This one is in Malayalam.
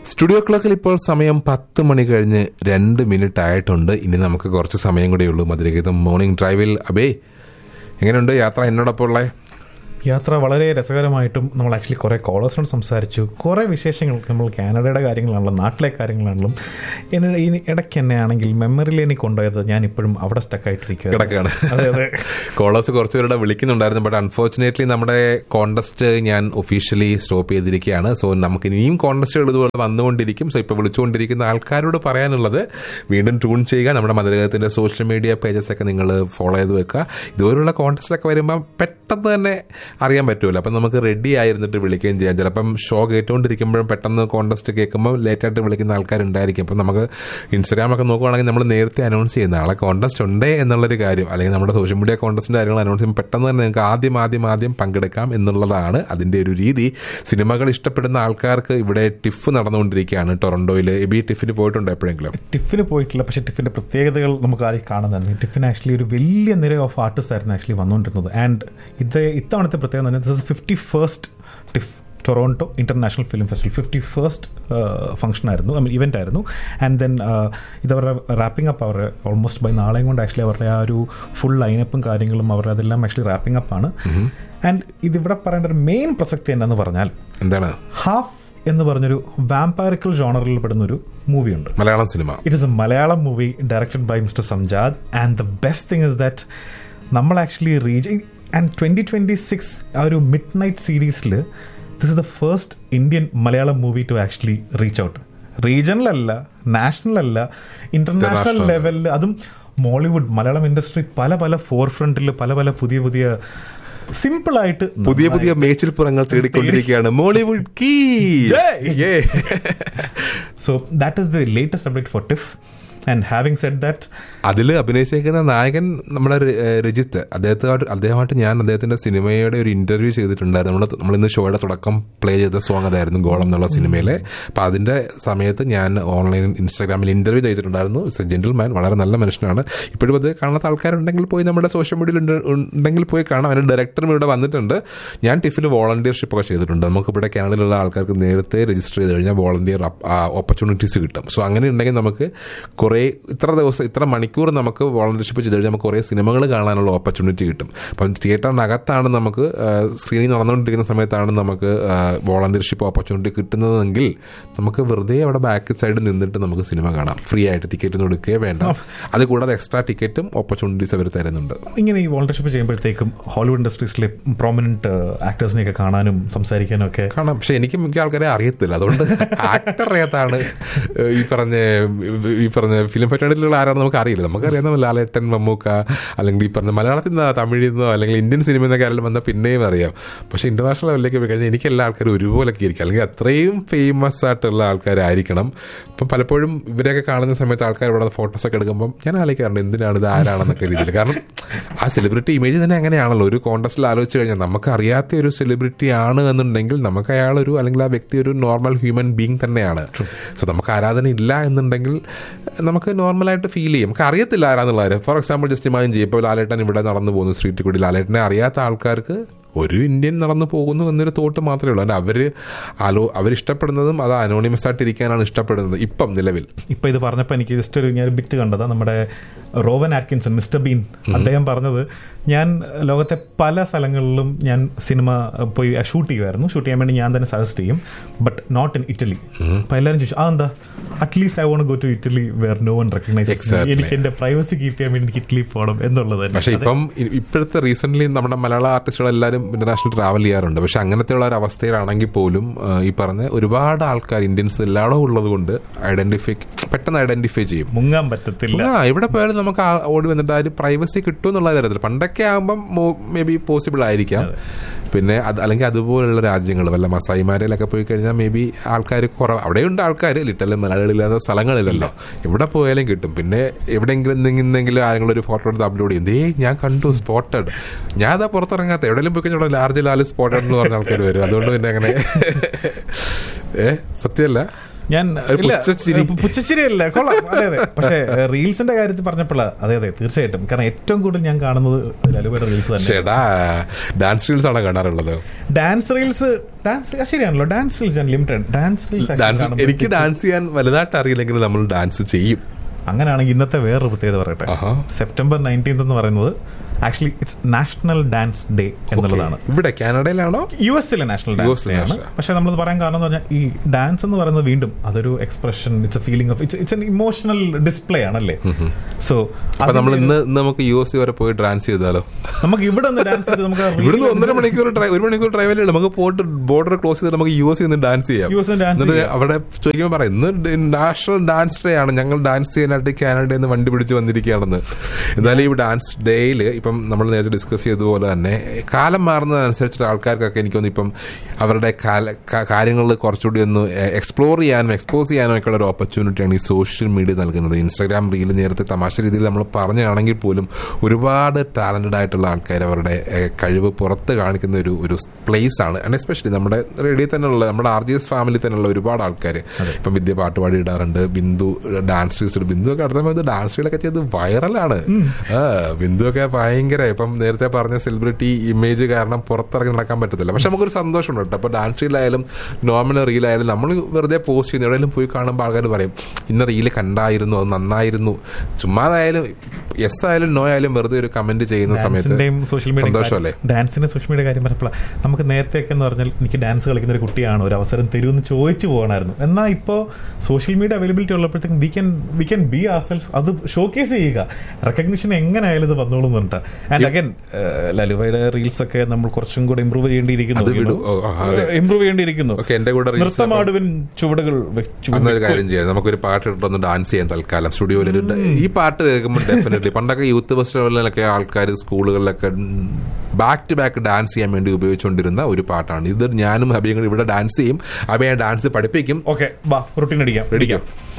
സ്റ്റുഡിയോ ക്ലോക്കിൽ ഇപ്പോൾ സമയം പത്ത് മണി കഴിഞ്ഞ് രണ്ട് മിനിറ്റ് ആയിട്ടുണ്ട് ഇനി നമുക്ക് കുറച്ച് സമയം കൂടെ ഉള്ളൂ മധുരഗീതം മോർണിംഗ് ഡ്രൈവിൽ അബേ എങ്ങനെയുണ്ട് യാത്ര എന്നോടൊപ്പം ഉള്ള യാത്ര വളരെ രസകരമായിട്ടും നമ്മൾ ആക്ച്വലി കുറേ കോളേഴ്സിനോട് സംസാരിച്ചു കുറേ വിശേഷങ്ങൾ നമ്മൾ കാനഡയുടെ കാര്യങ്ങളാണല്ലോ നാട്ടിലെ കാര്യങ്ങളാണെങ്കിലും എന്നെ ഈ ഇടയ്ക്ക് തന്നെ ആണെങ്കിൽ മെമ്മറിയിൽ എനിക്ക് കൊണ്ടുപോയത് ഞാൻ ഇപ്പോഴും അവിടെ സ്റ്റക്കായിട്ടിരിക്കുക കിടക്കാണ് അതെ അതെ കോളേഴ്സ് കുറച്ച് പേരുടെ വിളിക്കുന്നുണ്ടായിരുന്നു ബട്ട് അൺഫോർച്ചുനേറ്റ്ലി നമ്മുടെ കോണ്ടസ്റ്റ് ഞാൻ ഒഫീഷ്യലി സ്റ്റോപ്പ് ചെയ്തിരിക്കുകയാണ് സോ നമുക്ക് ഇനിയും കോണ്ടസ്റ്റുകൾ ഇതുപോലെ വന്നുകൊണ്ടിരിക്കും സോ ഇപ്പോൾ വിളിച്ചുകൊണ്ടിരിക്കുന്ന ആൾക്കാരോട് പറയാനുള്ളത് വീണ്ടും ട്യൂൺ ചെയ്യുക നമ്മുടെ മധുരകത്തിന്റെ സോഷ്യൽ മീഡിയ പേജസ് ഒക്കെ നിങ്ങൾ ഫോളോ ചെയ്ത് വെക്കുക ഇതുപോലുള്ള കോണ്ടസ്റ്റ് ഒക്കെ വരുമ്പോൾ പെട്ടെന്ന് തന്നെ അറിയാൻ പറ്റുമല്ലോ അപ്പം നമുക്ക് റെഡി ആയിരുന്നിട്ട് വിളിക്കുകയും ചെയ്യാം ചിലപ്പം ഷോ കേട്ടുകൊണ്ടിരിക്കുമ്പോഴും പെട്ടെന്ന് കോണ്ടസ്റ്റ് കേൾക്കുമ്പോൾ ലേറ്റായിട്ട് വിളിക്കുന്ന ആൾക്കാരുണ്ടായിരിക്കും അപ്പം നമുക്ക് ഇൻസ്റ്റാഗ്രാം ഒക്കെ നോക്കുവാണെങ്കിൽ നമ്മൾ നേരത്തെ അനൗൺസ് ചെയ്യുന്ന ആളെ കോണ്ടസ്റ്റ് ഉണ്ടേ എന്നുള്ളൊരു കാര്യം അല്ലെങ്കിൽ നമ്മുടെ സോഷ്യൽ മീഡിയ കോണ്ടസ്റ്റിൻ്റെ കാര്യങ്ങൾ അനൗൺസ് ചെയ്യുമ്പോൾ പെട്ടെന്ന് തന്നെ നിങ്ങൾക്ക് ആദ്യം ആദ്യം ആദ്യം പങ്കെടുക്കാം എന്നുള്ളതാണ് അതിൻ്റെ ഒരു രീതി സിനിമകൾ ഇഷ്ടപ്പെടുന്ന ആൾക്കാർക്ക് ഇവിടെ ടിഫ് നടന്നുകൊണ്ടിരിക്കുകയാണ് ടൊറൻഡോയിൽ എബി ടിഫിന് പോയിട്ടുണ്ടോ എപ്പോഴെങ്കിലും ടിഫിന് പോയിട്ടില്ല പക്ഷേ ടിഫിന്റെ പ്രത്യേകതകൾ നമുക്ക് ആദ്യം കാണുന്നതാണ് ടിഫിന് ആക്ച്വലി ഒരു വലിയ നിര ഓഫ് ആർട്ടിസ്റ്റ് ആയിരുന്നു ആക്ച്വലി വന്നുകൊണ്ടിരുന്നത് ആൻഡ് ഇത് ഇത്തവണത്തെ പ്രത്യേകത തന്നെ this fifty first TIFF Toronto international film festival fifty first function ആയിരുന്നു ഐ മീൻ ഇവന്റ് ആയിരുന്നു ആൻഡ് ദെൻ ഇതവരുടെ റാപ്പിംഗ് അപ്പ് അവർ ഓൾമോസ്റ്റ് ബൈ നാളെയും കൊണ്ട് ആക്ച്വലി അവരുടെ ആ ഒരു ഫുൾ ലൈനപ്പും കാര്യങ്ങളും അവരുടെ അതെല്ലാം ആക്ച്വലി റാപ്പിംഗ് അപ്പ് ആണ് ആൻഡ് ഇതിവിടെ പറയേണ്ട ഒരു മെയിൻ പ്രസക്തി എന്താണെന്ന് പറഞ്ഞാൽ എന്താണ് ഹാഫ് എന്ന് പറഞ്ഞൊരു വാമ്പയറിക്കൽ ജോണറിൽ പെടുന്ന ഒരു മൂവിയുണ്ട് മലയാളം സിനിമ it is a Malayalam movie directed by mister Samjad and the best thing is that നമ്മൾ actually reach and twenty twenty six ആ ഒരു മിഡ് നൈറ്റ് സീരീസിൽ this is the first Indian Malayalam movie to actually reach out റീജിയണലല്ല നാഷണൽ അല്ല ഇന്റർനാഷണൽ International. ലെവലിൽ അതും മോളിവുഡ് മലയാളം ഇൻഡസ്ട്രി പല പല ഫോർ ഫ്രണ്ടിൽ പല പല പുതിയ പുതിയ സിമ്പിൾ ആയിട്ട് പുതിയ പുതിയ മേച്ചിൽപ്പുറങ്ങൾ തേടിക്കൊണ്ടിരിക്കുകയാണ് മോളിവുഡ് കീ Yay! So that is the latest update for TIFF and having said that അതിൽ അഭിനയിച്ചേക്കുന്ന നായകൻ നമ്മുടെ ര- ഏഹ് രജിത്ത് അദ്ദേഹത്തോട് അദ്ദേഹമായിട്ട് ഞാൻ അദ്ദേഹത്തിന്റെ സിനിമയുടെ ഒരു ഇന്റർവ്യൂ ചെയ്തിട്ടുണ്ടായിരുന്നു നമ്മൾ നമ്മൾ ഇന്ന് ഷോയുടെ തുടക്കം പ്ലേ ചെയ്ത സോങ് അതായിരുന്നു ഗോളം എന്നുള്ള സിനിമയിലെ അപ്പൊ അതിന്റെ സമയത്ത് ഞാൻ ഓൺലൈൻ ഇൻസ്റ്റാഗ്രാമിൽ ഇന്റർവ്യൂ ചെയ്തിട്ടുണ്ടായിരുന്നു ഇറ്റ്സ് എ ജെന്റിൽ മാൻ വളരെ നല്ല മനുഷ്യനാണ് ഇപ്പോഴും അത് കാണാത്ത ആൾക്കാരുണ്ടെങ്കിൽ പോയി നമ്മുടെ സോഷ്യൽ മീഡിയയിൽ ഉണ്ട്- ഉണ്ടെങ്കിൽ പോയി കാണാം അതിന്റെ ഡയറക്ടറും ഇവിടെ വന്നിട്ടുണ്ട് ഞാൻ ടിഫിൽ വോളണ്ടിയർഷിപ്പ് ഒക്കെ ചെയ്തിട്ടുണ്ട് നമുക്ക് ഇവിടെ കാനഡയിലുള്ള ആൾക്കാർക്ക് നേരത്തെ രജിസ്റ്റർ ചെയ്ത് കഴിഞ്ഞാൽ വോളണ്ടിയർ ഓപ്പർച്യൂണിറ്റീസ് കിട്ടും സോ അങ്ങനെ ഉണ്ടെങ്കിൽ നമുക്ക് കുറേ ഇത്ര ദിവസം ഇത്ര മണിക്കൂർ നമുക്ക് വോളണ്ടിയർഷിപ്പ് ചെയ്ത് കഴിഞ്ഞാൽ നമുക്ക് കുറേ സിനിമകൾ കാണാനുള്ള ഓപ്പർച്യൂണിറ്റി കിട്ടും അപ്പം തിയേറ്ററിനകത്താണ് നമുക്ക് സ്ക്രീനിൽ നടന്നുകൊണ്ടിരിക്കുന്ന സമയത്താണ് നമുക്ക് വോളണ്ടിയർഷിപ്പ് ഓപ്പർച്യൂണിറ്റി കിട്ടുന്നതെങ്കിൽ നമുക്ക് വെറുതെ അവിടെ ബാക്ക് സൈഡ് നിന്നിട്ട് നമുക്ക് സിനിമ കാണാം ഫ്രീ ആയിട്ട് ടിക്കറ്റ് ഒന്നും എടുക്കുകയേ വേണ്ട അത് കൂടാതെ എക്സ്ട്രാ ടിക്കറ്റും ഓപ്പർച്യൂണിറ്റീസ് അവർ തരുന്നുണ്ട് ഇങ്ങനെ ഈ വോളണ്ടർഷിപ്പ് ചെയ്യുമ്പോഴത്തേക്കും ഹോളിവുഡ് ഇൻഡസ്ട്രീസിലെ പ്രോമിനന്റ് ആക്ടേഴ്സിനെയൊക്കെ കാണാനും സംസാരിക്കാനും ഒക്കെ കാണാം പക്ഷെ എനിക്ക് മിക്ക ആൾക്കാരെ അറിയത്തില്ല അതുകൊണ്ട് ആക്ടർ അറിയാത്താണ് ഈ പറഞ്ഞ ഈ പറഞ്ഞ ഫിലിം ഫെറ്റേണിലുള്ള ആരാണെന്ന് നമുക്ക് അറിയില്ല നമുക്കറിയാവുന്ന ലാലേട്ടൻ മമ്മൂക്ക അല്ലെങ്കിൽ ഈ പറഞ്ഞ മലയാളത്തിൽ നിന്നോ തമിഴിൽ നിന്നോ അല്ലെങ്കിൽ ഇന്ത്യൻ സിനിമയിൽ നിന്നൊക്കെ ആരെങ്കിലും വന്നാൽ പിന്നെയും അറിയാം പക്ഷെ ഇന്റർനാഷണൽ ലെവലിലേക്ക് പോയി കഴിഞ്ഞാൽ എനിക്ക് എല്ലാ ആൾക്കാരും ഒരുപോലൊക്കെ ഇരിക്കും അല്ലെങ്കിൽ അത്രയും ഫേമസ് ആയിട്ടുള്ള ആൾക്കാരായിരിക്കണം അപ്പം പലപ്പോഴും ഇവരെയൊക്കെ കാണുന്ന സമയത്ത് ആൾക്കാർ ഇവിടെ ഫോട്ടോസ് ഒക്കെ എടുക്കുമ്പോൾ ഞാൻ ആലോചിക്കാറുണ്ട് എന്തിനാണ് ഇത് ആരാണെന്നൊക്കെ രീതിയിൽ കാരണം ആ സെലിബ്രിറ്റി ഇമേജ് തന്നെ അങ്ങനെയാണല്ലോ ഒരു കോണ്ടസ്റ്റിൽ ആലോചിച്ച് കഴിഞ്ഞാൽ നമുക്ക് അറിയാത്ത ഒരു സെലിബ്രിറ്റി ആണ് എന്നുണ്ടെങ്കിൽ നമുക്ക് അയാളൊരു അല്ലെങ്കിൽ ആ വ്യക്തി ഒരു നോർമൽ ഹ്യൂമൻ ബീങ് തന്നെയാണ് സോ നമുക്ക് ആരാധന ഇല്ല എന്നുണ്ടെങ്കിൽ നമുക്ക് നോർമലായിട്ട് ഫീൽ ചെയ്യും നമുക്ക് അറിയത്തില്ല ആരാന്നുള്ള കാര്യം ഫോർ എക്സാമ്പിൾ ജസ്റ്റ് ഇമാജിൻ ചെയ്യും ഇപ്പോൾ ലാലേട്ടൻ ഇവിടെ നടന്നു പോകുന്നു സ്ട്രീറ്റിൽ കൂടി ലാലേട്ടനെ അറിയാത്ത ആൾക്കാർക്ക് ഒരു ഇന്ത്യൻ നടന്നു പോകുന്നു എന്നൊരു തോട്ട് മാത്രമേ ഉള്ളൂ അതിന് അവര് ആലോ അവരിഷ്ടപ്പെടുന്നതും അത് അനോണിമസ് ആയിട്ട് ഇരിക്കാനാണ് ഇഷ്ടപ്പെടുന്നത് ഇപ്പം നിലവിൽ ഇപ്പൊ ഇത് പറഞ്ഞപ്പോ എനിക്ക് ജസ്റ്റ് ഒരു ഞാൻ ബിറ്റ് കണ്ടതാ നമ്മുടെ റോവൻ ആറ്റ്കിൻസൺ മിസ്റ്റർ ബീൻ അദ്ദേഹം പറഞ്ഞത് ഞാൻ ലോകത്തെ പല സ്ഥലങ്ങളിലും ഞാൻ സിനിമ പോയി ഷൂട്ട് ചെയ്യുമായിരുന്നു ഷൂട്ട് ചെയ്യാൻ വേണ്ടി ഞാൻ തന്നെ സജസ്റ്റ് ചെയ്യും ബട്ട് നോട്ട് ഇൻ ഇറ്റലി അപ്പൊ എല്ലാവരും ചോദിച്ചു ആ എന്താ at least I want go to Italy where no one recognise Exactly. എനിക്ക് എന്റെ പ്രൈവസി കീപ്പ് ചെയ്യാൻ വേണ്ടി എനിക്ക് ഇറ്റലി പോകണം എന്നുള്ളത് തന്നെ. പക്ഷെ ഇപ്പം ഇ- ഇപ്പോഴത്തെ റീസെന്റ് നമ്മുടെ മലയാള ആർട്ടിസ്റ്റുകൾ എല്ലാവരും ഇന്റർനാഷണൽ ട്രാവൽ ചെയ്യാറുണ്ട് പക്ഷെ അങ്ങനത്തെ ഉള്ള ഒരു അവസ്ഥയിലാണെങ്കിൽ പോലും ആ, ഈ പറഞ്ഞ ഒരുപാട് ആൾക്കാർ ഇന്ത്യൻസ് എല്ലായിടവും ഉള്ളത് കൊണ്ട് ഐഡന്റിഫൈ പെട്ടെന്ന് ഐഡന്റിഫൈ ചെയ്യും മുങ്ങാൻ പറ്റത്തില്ല ആ ഇവിടെ പോയാലും നമുക്ക് ആ ഓടി വന്നിട്ട് ആ ഒരു പ്രൈവസി കിട്ടും എന്നുള്ള തരത്തിൽ പണ്ടൊക്കെ ആകുമ്പം മേ ബി പോസിബിൾ ആയിരിക്കാം പിന്നെ അത് അല്ലെങ്കിൽ അതുപോലുള്ള രാജ്യങ്ങൾ വല്ല മസായിമാരയിലൊക്കെ പോയി കഴിഞ്ഞാൽ മേ ബി ആൾക്കാർ കുറവ് അവിടെയുണ്ട് ആൾക്കാർ ലിറ്റലും മലയാളികളില്ലാത്ത സ്ഥലങ്ങളിലല്ലോ എവിടെ പോയാലും കിട്ടും പിന്നെ എവിടെയെങ്കിലും എന്തെങ്കിലും ആരെങ്കിലും ഒരു ഫോട്ടോ എടുത്ത് അപ്ലോഡ് ചെയ്യും ദേ ഞാൻ കണ്ടു സ്പോട്ടഡ് ഞാൻ അതാ പുറത്തിറങ്ങാത്ത എവിടെയെങ്കിലും പോയി കഴിഞ്ഞാൽ ലാർജ് ലാല് സ്പോട്ടഡ് എന്ന് പറഞ്ഞ ആൾക്കാർ വരും അതുകൊണ്ട് പിന്നെ അങ്ങനെ ഏ സത്യമല്ല ഞാൻ ഒരു ഇല്ല, പുച്ഛച്ചിരി. പുച്ഛച്ചിരി അല്ല കൊള്ളാം അതെ അതെ പക്ഷേ റീൽസിന്റെ കാര്യത്തിൽ പറഞ്ഞപ്പോൾ അതെ അതെ തീർച്ചയായിട്ടും കാരണം ഏറ്റവും കൂടുതൽ ഞാൻ കാണുന്നത് ലലുവയുടെ റീൽസ് തന്നെ ചേടാ ഡാൻസ് റീൽസ് ആണോ കാണാറുള്ളത് ഡാൻസ് റീൽസ് ഡാൻസ് ശരിയാണല്ലോ ഡാൻസ് റീൽസ് ഞാൻ ലിമിറ്റഡ് ഡാൻസ് റീൽസ് ഡാൻസ് എനിക്ക് ഡാൻസ് ചെയ്യാൻ വലുതായിട്ട് അറിയില്ലെങ്കിൽ നമ്മൾ ഡാൻസ് ചെയ്യും അങ്ങനെയാണെങ്കിൽ ഇന്നത്തെ വേറൊരു പ്രത്യേകത പറയട്ടെ ആഹാ. സെപ്റ്റംബർ നയൻറ്റീൻത് എന്ന് പറയുന്നത് actually it's national dance day എന്നുള്ളതാണ് ഇവിടെ കാനഡയിലാണോ യു എസിലെ നാഷണൽ US ഡാൻസ് ലെ ഡേ ആണ് national. പക്ഷെ നമ്മൾ പറയാൻ കാരണം എന്ന് പറഞ്ഞാൽ ഈ ഡാൻസ് എന്ന് പറയുന്നത് വീണ്ടും അതൊരു expression it's a feeling of it's it's an emotional display ആണല്ലേ സോ അപ്പൊ നമ്മൾ ഇന്ന് ഇന്ന് നമുക്ക് യു എസ് വരെ പോയി ഡാൻസ് ചെയ്താലോ നമുക്ക് ഇവിടെ നിന്ന് ഡാൻസ് ചെയ്ത് നമുക്ക് ഇവിടുന്ന് ഒന്നര മണിക്കൂർ ഡ്രൈവ് ഒരു മണിക്കൂർ ഡ്രൈവല്ലേ നമുക്ക് പോയിട്ട് ബോർഡർ ക്രോസ് ചെയ്ത് നമുക്ക് യു എസ് നിന്ന് ഡാൻസ് ചെയ്യാം US ന്ന് dance എന്നിട്ട് ചെയ്യാം. അവിടെ ചോദിക്കുമ്പോൾ പറയാം ഇന്ന് നാഷണൽ ഡാൻസ് ഡേ ആണ് ഞങ്ങൾ ഡാൻസ് ചെയ്യാനായിട്ട് കാനഡയിൽ നിന്ന് വണ്ടി പിടിച്ച് വന്നിരിക്കുകയാണെന്ന് എന്തായാലും ഈ ഡാൻസ് ഡേയിൽ ഇപ്പം നമ്മൾ നേരത്തെ ഡിസ്കസ് ചെയ്തതുപോലെ തന്നെ കാലം മാറുന്നതനുസരിച്ചിട്ട് ആൾക്കാർക്കൊക്കെ എനിക്കൊന്ന് ഇപ്പം അവരുടെ കാര്യങ്ങളിൽ കുറച്ചുകൂടി ഒന്ന് എക്സ്പ്ലോർ ചെയ്യാനും എക്സ്പോസ് ചെയ്യാനും ഒക്കെ ഉള്ള ഒരു ഓപ്പർച്യൂണിറ്റിയാണ് ഈ സോഷ്യൽ മീഡിയ നൽകുന്നത് ഇൻസ്റ്റാഗ്രാം റീൽ നേരത്തെ തമാശ രീതിയിൽ നമ്മൾ പറഞ്ഞാണെങ്കിൽ പോലും ഒരുപാട് ടാലന്റഡ് ആയിട്ടുള്ള ആൾക്കാർ അവരുടെ ഏഹ്, കഴിവ് പുറത്ത് കാണിക്കുന്ന ഒരു ഒരു പ്ലേസ് ആണ് ആൻഡ് എസ്പെഷ്യലി നമ്മുടെ റേഡിയോ തന്നെയുള്ള നമ്മുടെ ആർ ജി എസ് ഫാമിലി തന്നെയുള്ള ഒരുപാട് ആൾക്കാർ ഇപ്പം വിദ്യ പാട്ട് പാടി ഇടാറുണ്ട് ബിന്ദു ഡാൻസ് റീൽസ് ബിന്ദു ഒക്കെ അടുത്ത സമയത്ത് ഡാൻസ് റീലൊക്കെ ചെയ്ത് വൈറലാണ് ആ ബിന്ദു ഒക്കെ ഭയങ്കര ഇപ്പം നേരത്തെ പറഞ്ഞ സെലിബ്രിറ്റി ഇമേജ് കാരണം പുറത്തിറങ്ങി നടക്കാൻ പറ്റത്തില്ല പക്ഷെ നമുക്കൊരു സന്തോഷമുണ്ട് കേട്ടോ അപ്പോൾ ഡാൻസ് റീലായാലും നോർമൽ റീലായാലും നമ്മൾ വെറുതെ പോസ്റ്റ് ചെയ്യുന്നു എവിടെയെങ്കിലും പോയി കാണുമ്പോൾ ആൾക്കാർ പറയും ഇന്ന റീല് കണ്ടായിരുന്നു അത് നന്നായിരുന്നു ചുമ്മാതായാലും യെസ് ആയാലും നോ ആയാലും വെറുതെ ഒരു കമന്റ് ചെയ്യുന്ന സമയത്ത് ഡാൻസിന്റെയും സോഷ്യൽ മീഡിയ സന്തോഷമല്ലേ ഡാൻസിന്റെ സോഷ്യൽ മീഡിയ കാര്യം പറഞ്ഞപ്പോൾ നമുക്ക് നേരത്തെയൊക്കെ എന്ന് പറഞ്ഞാൽ എനിക്ക് ഡാൻസ് കളിക്കുന്ന ഒരു കുട്ടിയാണ് ഒരു അവസരം തരുമെന്ന് ചോദിച്ചു പോകണമായിരുന്നു എന്നാൽ ഇപ്പോൾ സോഷ്യൽ മീഡിയ അവൈലബിലിറ്റി ഉള്ളപ്പോഴത്തേക്കും we can we can be ourselves അത് ഷോക്കേസ് ചെയ്യുക റെക്കഗ്നിഷൻ എങ്ങനെയായാലും ഇത് വന്നോളും എന്നിട്ട് ആൻഡ് അഗൈൻ ലലുവയുടെ റീൽസ് ഒക്കെ നമ്മൾ കുറച്ചും കൂടെ ഇമ്പ്രൂവ് അത് വിടൂ. ചെയ്യേണ്ടിയിരിക്കുന്നു ഓ, ആ, അതെ. ഇമ്പ്രൂവ് ചെയ്യേണ്ടിയിരിക്കുന്നു ഓക്കെ എന്റെ കൂടെ reels ഒക്കെ- നൃത്തമാടുവിൻ ചുവടുകൾ വെച്ചു അന്നൊരു കാര്യം ചെയ്യാം നമുക്കൊരു പാട്ട് ഇട്ടൊന്ന് ഡാൻസ് ചെയ്യാൻ തൽക്കാലം സ്റ്റുഡിയോയിൽ ഒരു ഡ- ഈ പാട്ട് കേൾക്കുമ്പോൾ ഡെഫിനറ്റ്ലി പണ്ടൊക്കെ യൂത്ത് ഫെസ്റ്റിവലിലൊക്കെ ആൾക്കാർ സ്കൂളുകളിലൊക്കെ ബാക്ക് ടു ബാക്ക് ഡാൻസ് ചെയ്യാൻ വേണ്ടി ഉപയോഗിച്ചുകൊണ്ടിരുന്ന ഒരു പാട്ടാണ് ഇത് ഞാനും അഭിയും കൂടി ഇവിടെ ഡാൻസ് ചെയ്യും അഭിയെ ഡാൻസ് പഠിപ്പിക്കും ഓക്കെ ബാ റൊട്ടീൻ അടിക്കാം റെഡിക്കാം